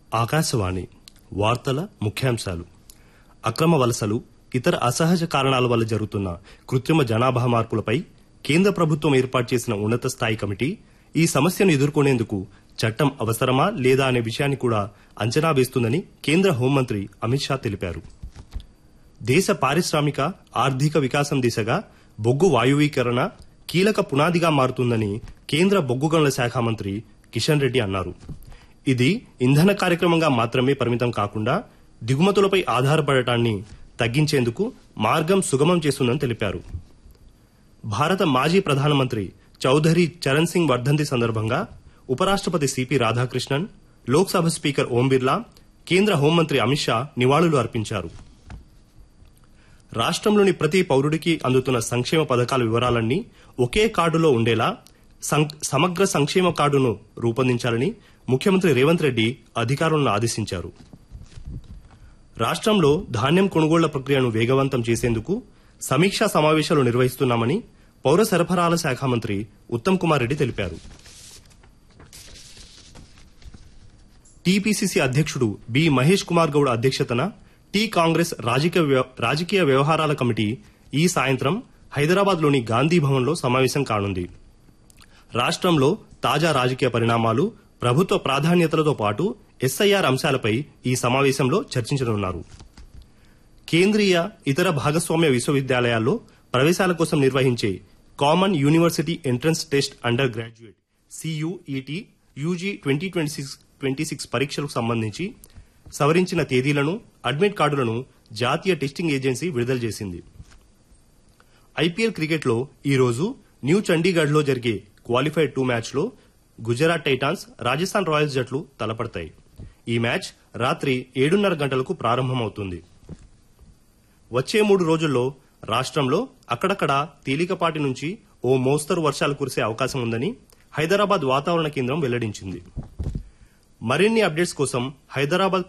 ఆకాశవాణి వార్తల ముఖ్యాంశాలు అక్రమ వలసలు ఇతర అసహజ కారణాల వల్ల జరుగుతున్న కృత్రిమ జనాభా మార్పులపై కేంద్ర ప్రభుత్వం ఏర్పాటు చేసిన ఉన్నత స్థాయి కమిటీ ఈ సమస్యను ఎదుర్కొనేందుకు చట్టం అవసరమా లేదా అనే విషయాన్ని కూడా అంచనా వేస్తుందని కేంద్ర హోంమంత్రి అమిత్ షా తెలిపారు దేశ పారిశ్రామిక ఆర్థిక వికాసం దిశగా బొగ్గు వాయువీకరణ కీలక పునాదిగా మారుతుందని కేంద్ర బొగ్గు గనుల శాఖ మంత్రి కిషన్ రెడ్డి అన్నారు ఇది ఇంధన కార్యక్రమంగా మాత్రమే పరిమితం కాకుండా దిగుమతులపై ఆధారపడటాన్ని తగ్గించేందుకు మార్గం సుగమం చేస్తుందని తెలిపారు భారత మాజీ ప్రధానమంత్రి చౌధరి చరణ్ సింగ్ వర్ధంతి సందర్భంగా ఉపరాష్టపతి సిపి రాధాకృష్ణన్ లోక్సభ స్పీకర్ ఓం బిర్లా కేంద్ర హోంమంత్రి అమిత్ షా నివాళులు అర్పించారు రాష్ట్రంలోని ప్రతి పౌరుడికి అందుతున్న సంక్షేమ పథకాల వివరాలన్నీ ఒకే కార్డులో ఉండేలా సం- సమగ్ర సంక్షేమ కార్డును రూపొందించాలని ముఖ్యమంత్రి రేవంత్ రెడ్డి అధికారులను ఆదేశించారు రాష్ట్రంలో ధాన్యం కొనుగోళ్ల ప్రక్రియను వేగవంతం చేసేందుకు సమీక్షా సమావేశాలు నిర్వహిస్తున్నామని పౌర సరఫరాల శాఖ మంత్రి ఉత్తమ్ కుమార్ రెడ్డి తెలిపారు టీపీసీసీ అధ్యక్షుడు బి మహేష్ కుమార్ గౌడ్ అధ్యక్షతన టీ కాంగ్రెస్ రాజకీయ వ్యవ- రాజకీయ వ్యవహారాల కమిటీ ఈ సాయంత్రం హైదరాబాద్లోని గాంధీ భవన్లో సమావేశం కానుంది రాష్ట్రంలో తాజా రాజకీయ పరిణామాలు ప్రభుత్వ ప్రాధాన్యతలతో పాటు ఎస్ఐఆర్ అంశాలపై ఈ సమావేశంలో చర్చించనున్నారు కేంద్రీయ ఇతర భాగస్వామ్య విశ్వవిద్యాలయాల్లో ప్రవేశాల కోసం నిర్వహించే common university entrance test undergraduate CUET UG twenty twenty six twenty six పరీక్షలకు సంబంధించి సవరించిన తేదీలను అడ్మిట్ కార్డులను జాతీయ టెస్టింగ్ ఏజెన్సీ విడుదల చేసింది ఐపీఎల్ క్రికెట్లో ఈ రోజు న్యూ చండీగఢ్లో జరిగే క్వాలిఫైడ్ టూ మ్యాచ్లో గుజరాత్ టైటాన్స్ రాజస్థాన్ రాయల్స్ జట్లు తలపడతాయి ఈ మ్యాచ్ రాత్రి ఏడున్నర గంటలకు ప్రారంభమవుతుంది వచ్చే మూడు రోజుల్లో రాష్ట్రంలో అక్కడక్కడ తేలికపాటి నుంచి ఓ మోస్తరు వర్షాలు కురిసే అవకాశం ఉందని హైదరాబాద్ వాతావరణ కేంద్రం వెల్లడించింది మరిన్ని అప్డేట్స్ కోసం హైదరాబాద్